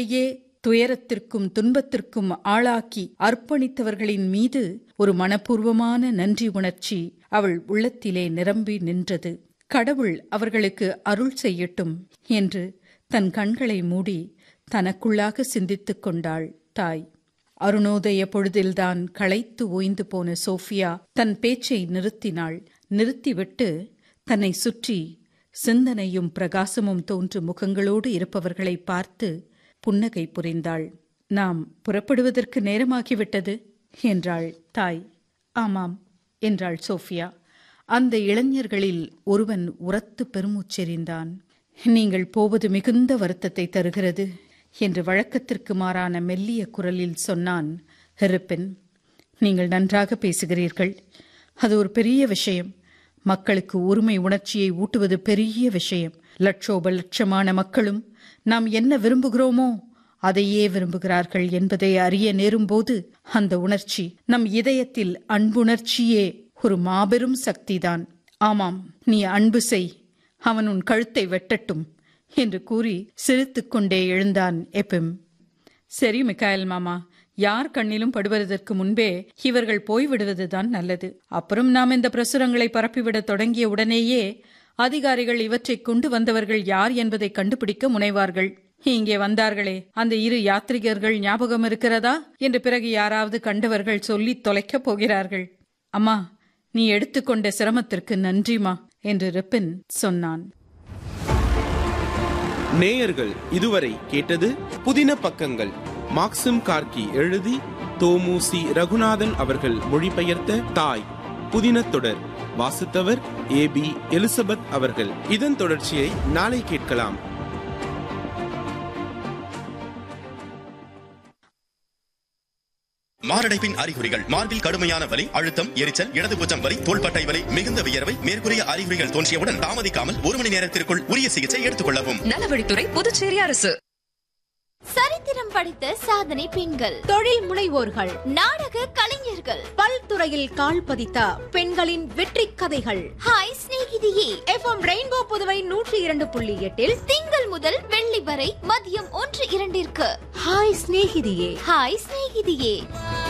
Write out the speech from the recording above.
தங்களையே துயரத்திற்கும் துன்பத்திற்கும் ஆளாக்கி அர்ப்பணித்தவர்களின் மீது ஒரு மனப்பூர்வமான நன்றி உணர்ச்சி அவள் உள்ளத்திலே நிரம்பி நின்றது கடவுள் அவர்களுக்கு அருள் செய்யட்டும் என்று தன் கண்களை மூடி தனக்குள்ளாக சிந்தித்துக் கொண்டாள் தாய் அருணோதய பொழுதில்தான் களைத்து ஓய்ந்து போன சோஃபியா தன் பேச்சை நிறுத்தினாள் நிறுத்திவிட்டு தன்னை சுற்றி சிந்தனையும் பிரகாசமும் தோன்றும் முகங்களோடு இருப்பவர்களை பார்த்து புன்னகை புரிந்தாள் நாம் புறப்படுவதற்கு நேரமாகிவிட்டது என்றாள் தாய் ஆமாம் என்றாள் சோஃபியா அந்த இளைஞர்களில் ஒருவன் உரத்து பெருமூச்செறிந்தான் நீங்கள் போவது மிகுந்த வருத்தத்தை தருகிறது என்று வழக்கத்திற்கு மாறான மெல்லிய குரலில் சொன்னான் ஹெருப்பின் நீங்கள் நன்றாக பேசுகிறீர்கள் அது ஒரு பெரிய விஷயம் மக்களுக்கு உரிமை உணர்ச்சியை ஊட்டுவது பெரிய விஷயம் லட்சோப லட்சமான மக்களும் நாம் என்ன விரும்புகிறோமோ அதையே விரும்புகிறார்கள் என்பதை அறிய நேரும்போது அந்த உணர்ச்சி நம் இதயத்தில் அன்புணர்ச்சியே ஒரு மாபெரும் சக்திதான் ஆமாம் நீ அன்பு செய் அவன் உன் கழுத்தை வெட்டட்டும் என்று கூறி சிரித்துக் கொண்டே எழுந்தான் எப்பிம் சரி மிக்காயல் மாமா யார் கண்ணிலும் படுவதற்கு முன்பே இவர்கள் போய்விடுவதுதான் நல்லது அப்புறம் நாம் இந்த பிரசுரங்களை பரப்பிவிடத் தொடங்கிய உடனேயே அதிகாரிகள் இவற்றை கொண்டு வந்தவர்கள் யார் என்பதை கண்டுபிடிக்க முனைவார்கள் இங்கே வந்தார்களே அந்த இரு யாத்ரிகர்கள் ஞாபகம் இருக்கிறதா என்று பிறகு யாராவது கண்டவர்கள் சொல்லி தொலைக்கப் போகிறார்கள் அம்மா நீ எடுத்துக்கொண்ட சிரமத்திற்கு நன்றிமா என்று ரிப்பின் சொன்னான் நேயர்கள் இதுவரை கேட்டது புதின பக்கங்கள் மாக்சிம் கார்கி எழுதி தோமுசி ரகுநாதன் அவர்கள் மொழிபெயர்த்த தாய் புதின தொடர் வாசித்தவர் ஏ பி எலிசபெத் அவர்கள் இதன் தொடர்ச்சியை நாளை கேட்கலாம் மாரடைப்பின் அறிகுறிகள் மார்பில் கடுமையான வலி அழுத்தம் எரிச்சல் இடதுபுஜம் வலி தோள்பட்டை வலி மிகுந்த வியர்வை மேற்கூறிய அறிகுறிகள் தோன்றியவுடன் தாமதிக்காமல் ஒரு மணி நேரத்திற்குள் உரிய சிகிச்சை எடுத்துக் கொள்ளவும் நலவழித்துறை புதுச்சேரி அரசு சரித்திரம் படைத்த சாதனை பெண்கள் தொழில் முனைவோர்கள் நாடக கலைஞர்கள் பல்துறையில் கால் பதித்த பெண்களின் வெற்றி கதைகள் ஹாய் சிநேகிதியே எஃப்எம் ரெயின்போ புதுவை நூற்றி இரண்டு புள்ளி எட்டில் திங்கள் முதல் வெள்ளி வரை மதியம் ஒன்று இரண்டிற்கு ஹாய் சிநேகிதியே ஹாய் சிநேகிதியே